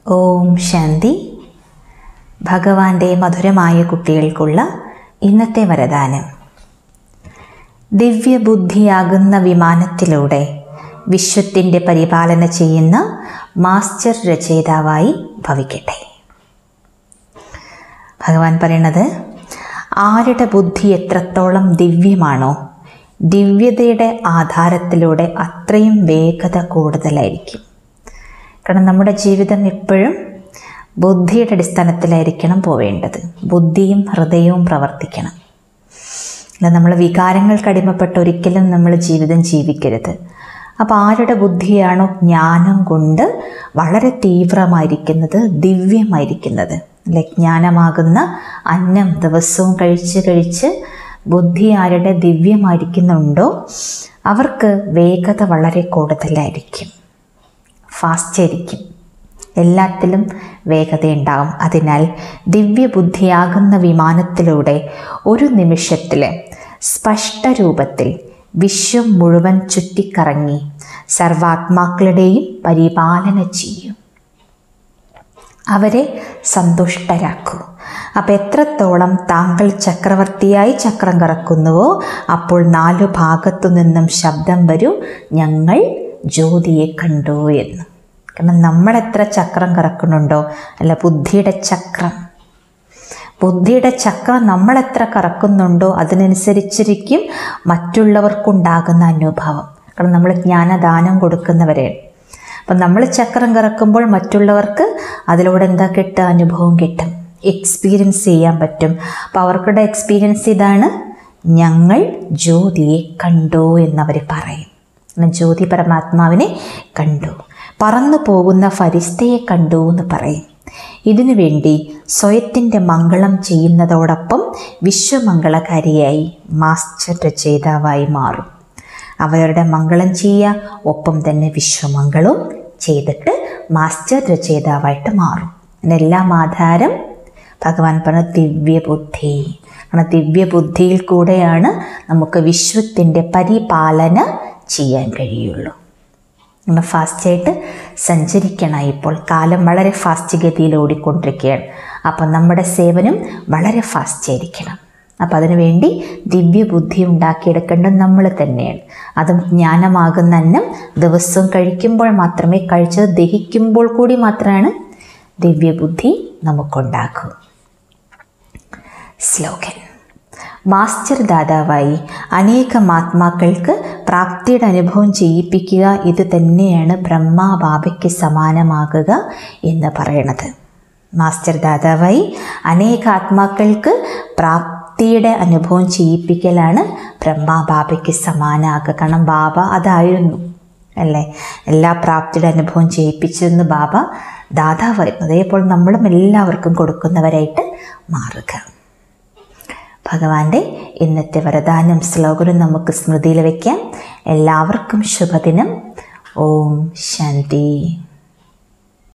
ഓം ശാന്തി ഭഗവാന്റെ മധുരമായ കുട്ടികൾക്കുള്ള ഇന്നത്തെ വരദാനം ദിവ്യബുദ്ധിയാകുന്ന വിമാനത്തിലൂടെ വിശ്വത്തിൻ്റെ പരിപാലന ചെയ്യുന്ന മാസ്റ്റർ രചയിതാവായി ഭവിക്കട്ടെ ഭഗവാൻ പറയണത് ആരുടെ ബുദ്ധി എത്രത്തോളം ദിവ്യമാണോ ദിവ്യതയുടെ ആധാരത്തിലൂടെ അത്രയും വേഗത കൂടുതലായിരിക്കും കാരണം നമ്മുടെ ജീവിതം എപ്പോഴും ബുദ്ധിയുടെ അടിസ്ഥാനത്തിലായിരിക്കണം പോവേണ്ടത് ബുദ്ധിയും ഹൃദയവും പ്രവർത്തിക്കണം അല്ല നമ്മൾ വികാരങ്ങൾക്ക് അടിമപ്പെട്ട് ഒരിക്കലും നമ്മൾ ജീവിതം ജീവിക്കരുത് അപ്പോൾ ആരുടെ ബുദ്ധിയാണോ ജ്ഞാനം കൊണ്ട് വളരെ തീവ്രമായിരിക്കുന്നത് ദിവ്യമായിരിക്കുന്നത് അല്ലെ ജ്ഞാനമാകുന്ന അന്നം ദിവസവും കഴിച്ച് കഴിച്ച് ബുദ്ധി ആരുടെ ദിവ്യമായിരിക്കുന്നുണ്ടോ അവർക്ക് വേഗത വളരെ കൂടുതലായിരിക്കും ഫാസ്റ്റ് ആയിരിക്കും എല്ലാത്തിലും വേഗതയുണ്ടാകും അതിനാൽ ദിവ്യബുദ്ധിയാകുന്ന വിമാനത്തിലൂടെ ഒരു നിമിഷത്തിൽ സ്പഷ്ടരൂപത്തിൽ വിശ്വം മുഴുവൻ ചുറ്റിക്കറങ്ങി സർവാത്മാക്കളുടെയും പരിപാലന ചെയ്യും അവരെ സന്തുഷ്ടരാക്കൂ അപ്പം എത്രത്തോളം താങ്കൾ ചക്രവർത്തിയായി ചക്രം കറക്കുന്നുവോ അപ്പോൾ നാലു ഭാഗത്തു നിന്നും ശബ്ദം വരും ഞങ്ങൾ ജ്യോതിയെ കണ്ടു എന്ന് കാരണം നമ്മൾ എത്ര ചക്രം കറക്കുന്നുണ്ടോ അല്ല ബുദ്ധിയുടെ ചക്രം ബുദ്ധിയുടെ ചക്രം നമ്മൾ എത്ര കറക്കുന്നുണ്ടോ അതിനനുസരിച്ചിരിക്കും മറ്റുള്ളവർക്കുണ്ടാകുന്ന അനുഭവം കാരണം നമ്മൾ ജ്ഞാനദാനം കൊടുക്കുന്നവരെയാണ് അപ്പം നമ്മൾ ചക്രം കറക്കുമ്പോൾ മറ്റുള്ളവർക്ക് അതിലൂടെ എന്താ കിട്ടുക അനുഭവം കിട്ടും എക്സ്പീരിയൻസ് ചെയ്യാൻ പറ്റും അപ്പോൾ അവർക്കുടെ എക്സ്പീരിയൻസ് ഇതാണ് ഞങ്ങൾ ജ്യോതിയെ കണ്ടു എന്നവർ പറയും ജ്യോതി പരമാത്മാവിനെ കണ്ടു പറന്നു പോകുന്ന ഫരിസ്തയെ കണ്ടു എന്ന് പറയും ഇതിനു വേണ്ടി സ്വയത്തിൻ്റെ മംഗളം ചെയ്യുന്നതോടൊപ്പം വിശ്വമംഗളകാരിയായി മാസ്റ്റർ രചയിതാവായി മാറും അവരുടെ മംഗളം ചെയ്യുക ഒപ്പം തന്നെ വിശ്വമംഗളവും ചെയ്തിട്ട് മാസ്റ്റർ രചയിതാവായിട്ട് മാറും അതിനെല്ലാം ആധാരം ഭഗവാൻ പറഞ്ഞ ദിവ്യബുദ്ധി കാരണം ദിവ്യബുദ്ധിയിൽ കൂടെയാണ് നമുക്ക് വിശ്വത്തിൻ്റെ പരിപാലന ചെയ്യാൻ കഴിയുള്ളൂ നമ്മൾ ഫാസ്റ്റായിട്ട് സഞ്ചരിക്കണം ഇപ്പോൾ കാലം വളരെ ഫാസ്റ്റ് ഗതിയിൽ ഓടിക്കൊണ്ടിരിക്കുകയാണ് അപ്പം നമ്മുടെ സേവനം വളരെ ഫാസ്റ്റ് ആയിരിക്കണം അപ്പം അതിനുവേണ്ടി ദിവ്യബുദ്ധി ഉണ്ടാക്കിയെടുക്കേണ്ടത് നമ്മൾ തന്നെയാണ് അതും ജ്ഞാനമാകുന്ന അന്നം ദിവസവും കഴിക്കുമ്പോൾ മാത്രമേ കഴിച്ചത് ദഹിക്കുമ്പോൾ കൂടി മാത്രമാണ് ദിവ്യബുദ്ധി നമുക്കുണ്ടാകൂ സ്ലോഗൻ മാസ്റ്റർ ദാതാവായി അനേകം ആത്മാക്കൾക്ക് പ്രാപ്തിയുടെ അനുഭവം ചെയ്യിപ്പിക്കുക ഇത് തന്നെയാണ് ബ്രഹ്മാബാബയ്ക്ക് സമാനമാകുക എന്ന് പറയണത് മാസ്റ്റർ ദാതാവായി അനേക ആത്മാക്കൾക്ക് പ്രാപ്തിയുടെ അനുഭവം ചെയ്യിപ്പിക്കലാണ് ബ്രഹ്മാബാബയ്ക്ക് സമാനമാകുക കാരണം ബാബ അതായിരുന്നു അല്ലേ എല്ലാ പ്രാപ്തിയുടെ അനുഭവം ചെയ്യിപ്പിച്ചെന്ന് ബാബ ദാതാവായിരുന്നു അതേപോലെ നമ്മളും എല്ലാവർക്കും കൊടുക്കുന്നവരായിട്ട് മാറുക ഭഗവാന്റെ ഇന്നത്തെ വരദാനം ശ്ലോകനും നമുക്ക് സ്മൃതിയിൽ വയ്ക്കാം എല്ലാവർക്കും ശുഭദിനം ഓം ശാന്തി